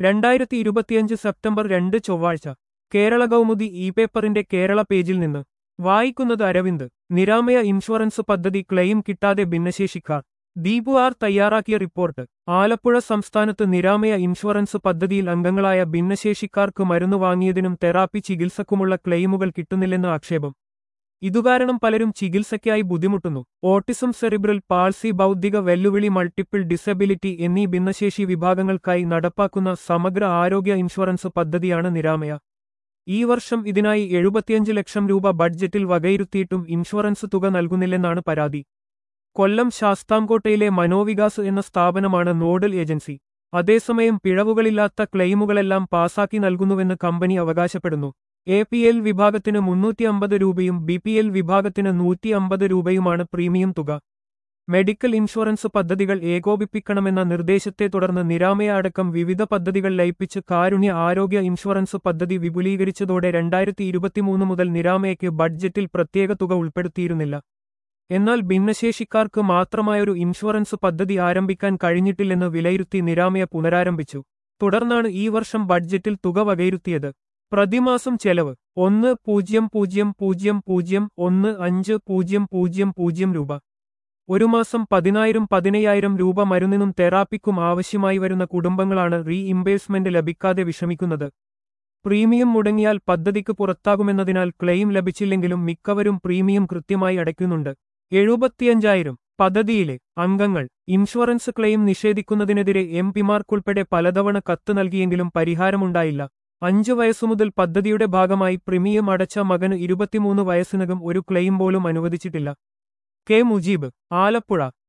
രണ്ടായിരത്തി ഇരുപത്തിയഞ്ച് സെപ്റ്റംബർ രണ്ട് ചൊവ്വാഴ്ച കേരള കൗമുദി ഇ പേപ്പറിന്റെ കേരള പേജിൽ നിന്ന് വായിക്കുന്നത് അരവിന്ദ് നിരാമയ ഇൻഷുറൻസ് പദ്ധതി ക്ലെയിം കിട്ടാതെ ഭിന്നശേഷിക്കാർ ദീപു ആർ തയ്യാറാക്കിയ റിപ്പോർട്ട് ആലപ്പുഴ സംസ്ഥാനത്ത് നിരാമയ ഇൻഷുറൻസ് പദ്ധതിയിൽ അംഗങ്ങളായ ഭിന്നശേഷിക്കാർക്ക് മരുന്ന് വാങ്ങിയതിനും തെറാപ്പി ചികിത്സക്കുമുള്ള ക്ലെയിമുകൾ കിട്ടുന്നില്ലെന്ന് ആക്ഷേപം ഇതുകാരണം പലരും ചികിത്സയ്ക്കായി ബുദ്ധിമുട്ടുന്നു ഓട്ടിസം സെറിബ്രൽ പാൾസി ബൗദ്ധിക വെല്ലുവിളി മൾട്ടിപ്പിൾ ഡിസബിലിറ്റി എന്നീ ഭിന്നശേഷി വിഭാഗങ്ങൾക്കായി നടപ്പാക്കുന്ന സമഗ്ര ആരോഗ്യ ഇൻഷുറൻസ് പദ്ധതിയാണ് നിരാമയ ഈ വർഷം ഇതിനായി എഴുപത്തിയഞ്ച് ലക്ഷം രൂപ ബഡ്ജറ്റിൽ വകയിരുത്തിയിട്ടും ഇൻഷുറൻസ് തുക നൽകുന്നില്ലെന്നാണ് പരാതി കൊല്ലം ശാസ്താംകോട്ടയിലെ മനോവികാസ് എന്ന സ്ഥാപനമാണ് നോഡൽ ഏജൻസി അതേസമയം പിഴവുകളില്ലാത്ത ക്ലെയിമുകളെല്ലാം പാസാക്കി നൽകുന്നുവെന്ന് കമ്പനി അവകാശപ്പെടുന്നു എ പി എൽ വിഭാഗത്തിന് മുന്നൂറ്റി അമ്പത് രൂപയും ബി പി എൽ വിഭാഗത്തിന് നൂറ്റി അമ്പത് രൂപയുമാണ് പ്രീമിയം തുക മെഡിക്കൽ ഇൻഷുറൻസ് പദ്ധതികൾ ഏകോപിപ്പിക്കണമെന്ന നിർദ്ദേശത്തെ തുടർന്ന് നിരാമയ അടക്കം വിവിധ പദ്ധതികൾ ലയിപ്പിച്ച് കാരുണ്യ ആരോഗ്യ ഇൻഷുറൻസ് പദ്ധതി വിപുലീകരിച്ചതോടെ രണ്ടായിരത്തി ഇരുപത്തിമൂന്ന് മുതൽ നിരാമയയ്ക്ക് ബഡ്ജറ്റിൽ പ്രത്യേക തുക ഉൾപ്പെടുത്തിയിരുന്നില്ല എന്നാൽ ഭിന്നശേഷിക്കാർക്ക് മാത്രമായൊരു ഇൻഷുറൻസ് പദ്ധതി ആരംഭിക്കാൻ കഴിഞ്ഞിട്ടില്ലെന്ന് വിലയിരുത്തി നിരാമയ പുനരാരംഭിച്ചു തുടർന്നാണ് ഈ വർഷം ബഡ്ജറ്റിൽ തുക വകയിരുത്തിയത് പ്രതിമാസം ചെലവ് ഒന്ന് പൂജ്യം പൂജ്യം പൂജ്യം പൂജ്യം ഒന്ന് അഞ്ച് പൂജ്യം പൂജ്യം പൂജ്യം രൂപ ഒരു മാസം പതിനായിരം പതിനയ്യായിരം രൂപ മരുന്നിനും തെറാപ്പിക്കും ആവശ്യമായി വരുന്ന കുടുംബങ്ങളാണ് റീഇംബേഴ്സ്മെന്റ് ലഭിക്കാതെ വിഷമിക്കുന്നത് പ്രീമിയം മുടങ്ങിയാൽ പദ്ധതിക്ക് പുറത്താകുമെന്നതിനാൽ ക്ലെയിം ലഭിച്ചില്ലെങ്കിലും മിക്കവരും പ്രീമിയം കൃത്യമായി അടയ്ക്കുന്നുണ്ട് എഴുപത്തിയഞ്ചായിരം പദ്ധതിയിലെ അംഗങ്ങൾ ഇൻഷുറൻസ് ക്ലെയിം നിഷേധിക്കുന്നതിനെതിരെ എം പിമാർക്കുൾപ്പെടെ പലതവണ കത്ത് നൽകിയെങ്കിലും പരിഹാരമുണ്ടായില്ല അഞ്ചു വയസ്സുമുതൽ പദ്ധതിയുടെ ഭാഗമായി പ്രീമിയം അടച്ച മകന് ഇരുപത്തിമൂന്ന് വയസ്സിനകം ഒരു ക്ലെയിം പോലും അനുവദിച്ചിട്ടില്ല കെ മുജീബ് ആലപ്പുഴ